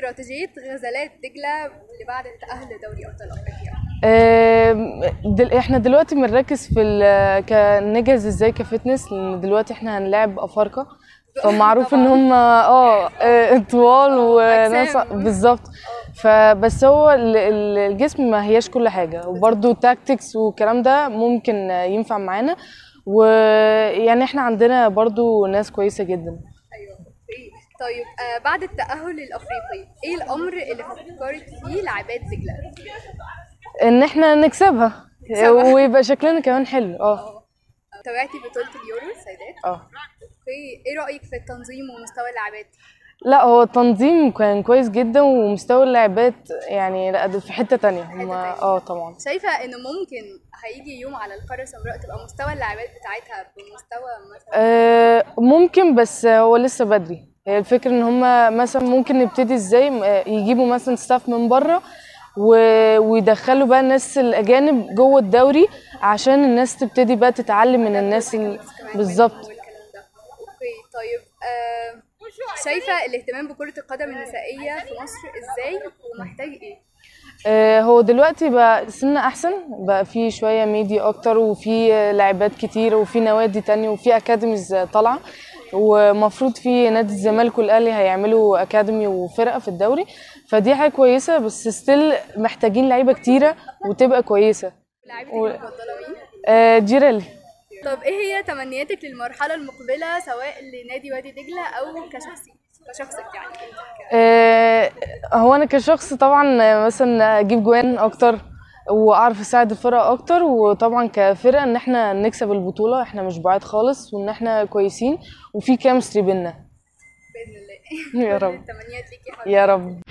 استراتيجيه غزلات دجله لبعد التاهل لدوري ابطال افريقيا آم، دل... احنا دلوقتي بنركز في ال... كنجهز ازاي كفتنس لان دلوقتي احنا هنلاعب افارقه فمعروف ان طبعاً. هم اه آه، طوال وناس أجسام. بالظبط فبس هو ال- ال- الجسم ما هياش كل حاجه وبرده تاكتكس والكلام ده ممكن ينفع معانا ويعني احنا عندنا برضو ناس كويسه جدا ايوه اوكي طيب آه بعد التاهل الافريقي ايه الامر اللي فكرت فيه لاعبات دجله ان احنا نكسبها نكسبها. ويبقى شكلنا كمان حلو اه تابعتي بطوله اليورو السيدات اه اوكي ايه رايك في التنظيم ومستوى اللاعبات لا هو التنظيم كان كويس جدا ومستوى اللاعبات يعني لا ده في حتة تانية هما تانية. اه طبعا شايفه انه ممكن هيجي يوم على القاره السمراء تبقى مستوى اللاعبات بتاعتها بمستوى مثلا آه ممكن بس هو لسه بدري هي الفكرة ان هما مثلا ممكن نبتدي ازاي آه، يجيبوا مثلا ستاف من بره و- ويدخلوا بقى الناس الاجانب جوه الدوري عشان الناس تبتدي بقى تتعلم من الناس ال... كمان بالظبط والكلام ده اوكي طيب آه شايفه الاهتمام بكره القدم النسائيه في مصر ازاي ومحتاج ايه آه، هو دلوقتي بقى سنة أحسن بقى في شوية ميديا أكتر وفي آه، لاعبات كتير وفي نوادي تانية وفي أكاديميز آه، طالعة ومفروض في نادي الزمالك والأهلي هيعملوا أكاديمي وفرقة في الدوري فدي حاجة كويسة بس ستيل محتاجين لعيبة كتيرة وتبقى كويسة لاعبتك و- المفضله مين آه، جيرالي طب ايه هي تمنياتك للمرحله المقبله سواء لنادي وادي دجله او كشخصي كشخصك يعني انت ك- آه، هو أنا كشخص طبعا آه، مثلا أجيب جوان أكتر واعرف اساعد الفرق اكتر وطبعا كفرقه ان احنا نكسب البطوله احنا مش بعاد خالص وان احنا كويسين وفي كيمستري بينا باذن الله يا كل رب. التمنيات ليكي يا حبيبتي يا رب